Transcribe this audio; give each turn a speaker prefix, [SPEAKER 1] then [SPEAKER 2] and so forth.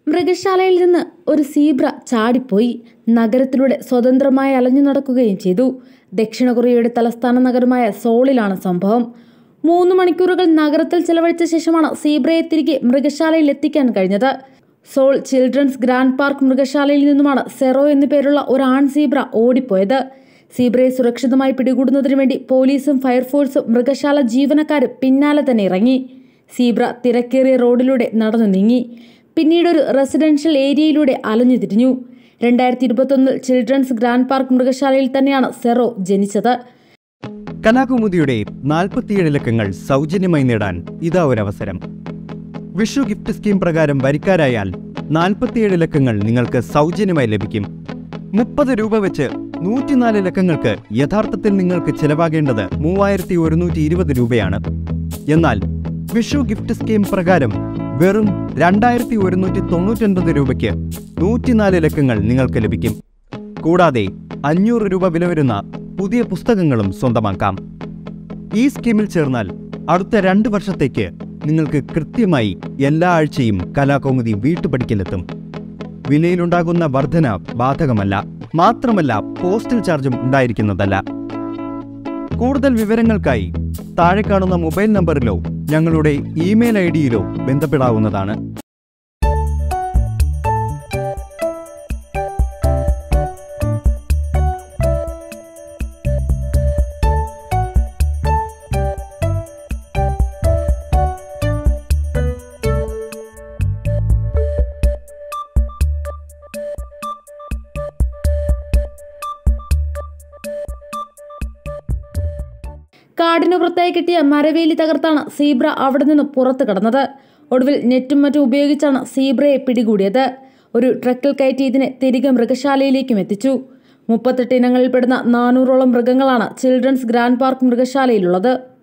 [SPEAKER 1] മൃഗശാലയിൽ നിന്ന് ഒരു സീബ്ര ചാടിപ്പോയി നഗരത്തിലൂടെ സ്വതന്ത്രമായി അലഞ്ഞു നടക്കുകയും ചെയ്തു ദക്ഷിണ കൊറിയയുടെ തലസ്ഥാന നഗരമായ സോളിലാണ് സംഭവം മൂന്ന് മണിക്കൂറുകൾ നഗരത്തിൽ ചെലവഴിച്ച ശേഷമാണ് സീബ്രയെ തിരികെ മൃഗശാലയിൽ എത്തിക്കാൻ കഴിഞ്ഞത് സോൾ ചിൽഡ്രൻസ് ഗ്രാൻഡ് പാർക്ക് മൃഗശാലയിൽ നിന്നുമാണ് സെറോ എന്നു പേരുള്ള ഒരു ആൺ സീബ്ര ഓടിപ്പോയത് സീബ്രയെ സുരക്ഷിതമായി പിടികൂടുന്നതിനു വേണ്ടി പോലീസും ഫയർഫോഴ്സും മൃഗശാല ജീവനക്കാരും പിന്നാലെ തന്നെ ഇറങ്ങി സീബ്ര തിരക്കേറിയ റോഡിലൂടെ നടന്നു നീങ്ങി പിന്നീട് ഒരു റെസിഡൻഷ്യൽ ഏരിയയിലൂടെ അലഞ്ഞു തിരിഞ്ഞു രണ്ടായിരത്തി ഇരുപത്തൊന്നിൽ ചിൽഡ്രൻസ് ഗ്രാൻഡ് പാർക്ക് മൃഗശാലയിൽ തന്നെയാണ് സെറോ ജനിച്ചത്
[SPEAKER 2] കലാകുമുദിയുടെ നാൽപ്പത്തിയേഴ് ലക്കങ്ങൾ സൗജന്യമായി നേടാൻ ഇതാ ഒരവസരം വിഷു ഗിഫ്റ്റ് സ്കീം പ്രകാരം വരിക്കാരായാൽ നാൽപ്പത്തിയേഴ് ലക്കങ്ങൾ നിങ്ങൾക്ക് സൗജന്യമായി ലഭിക്കും മുപ്പത് രൂപ വെച്ച് നൂറ്റിനാല് ലക്കങ്ങൾക്ക് യഥാർത്ഥത്തിൽ നിങ്ങൾക്ക് ചെലവാകേണ്ടത് മൂവായിരത്തി ഒരുന്നൂറ്റി ഇരുപത് രൂപയാണ് എന്നാൽ വിഷു ഗിഫ്റ്റ് സ്കീം പ്രകാരം വെറും രണ്ടായിരത്തി ഒരുന്നൂറ്റി തൊണ്ണൂറ്റൊൻപത് രൂപയ്ക്ക് നൂറ്റിനാല് ലക്കങ്ങൾ നിങ്ങൾക്ക് ലഭിക്കും കൂടാതെ അഞ്ഞൂറ് രൂപ വില വരുന്ന പുതിയ പുസ്തകങ്ങളും സ്വന്തമാക്കാം ഈ സ്കീമിൽ ചേർന്നാൽ അടുത്ത രണ്ട് വർഷത്തേക്ക് നിങ്ങൾക്ക് കൃത്യമായി എല്ലാ ആഴ്ചയും കലാകൗമുദി വീട്ടുപടിക്കലെത്തും വിലയിലുണ്ടാകുന്ന വർധന ബാധകമല്ല മാത്രമല്ല പോസ്റ്റൽ ചാർജും ഉണ്ടായിരിക്കുന്നതല്ല കൂടുതൽ വിവരങ്ങൾക്കായി താഴെ കാണുന്ന മൊബൈൽ നമ്പറിലോ ഞങ്ങളുടെ ഇമെയിൽ ഐ ഡിയിലോ ബന്ധപ്പെടാവുന്നതാണ്
[SPEAKER 1] കാടിനു പുറത്തായി കിട്ടിയ മരവേലി തകർത്താണ് സീബ്ര അവിടെ നിന്ന് പുറത്തു കടന്നത് ഒടുവിൽ നെറ്റും മറ്റും ഉപയോഗിച്ചാണ് സീബ്രയെ പിടികൂടിയത് ഒരു ട്രക്കിൽ കയറ്റി ഇതിനെ തിരികെ മൃഗശാലയിലേക്കും എത്തിച്ചു മുപ്പത്തെട്ട് ഇനങ്ങളിൽപ്പെടുന്ന നാനൂറോളം മൃഗങ്ങളാണ് ചിൽഡ്രൻസ് ഗ്രാൻഡ് പാർക്ക് മൃഗശാലയിലുള്ളത്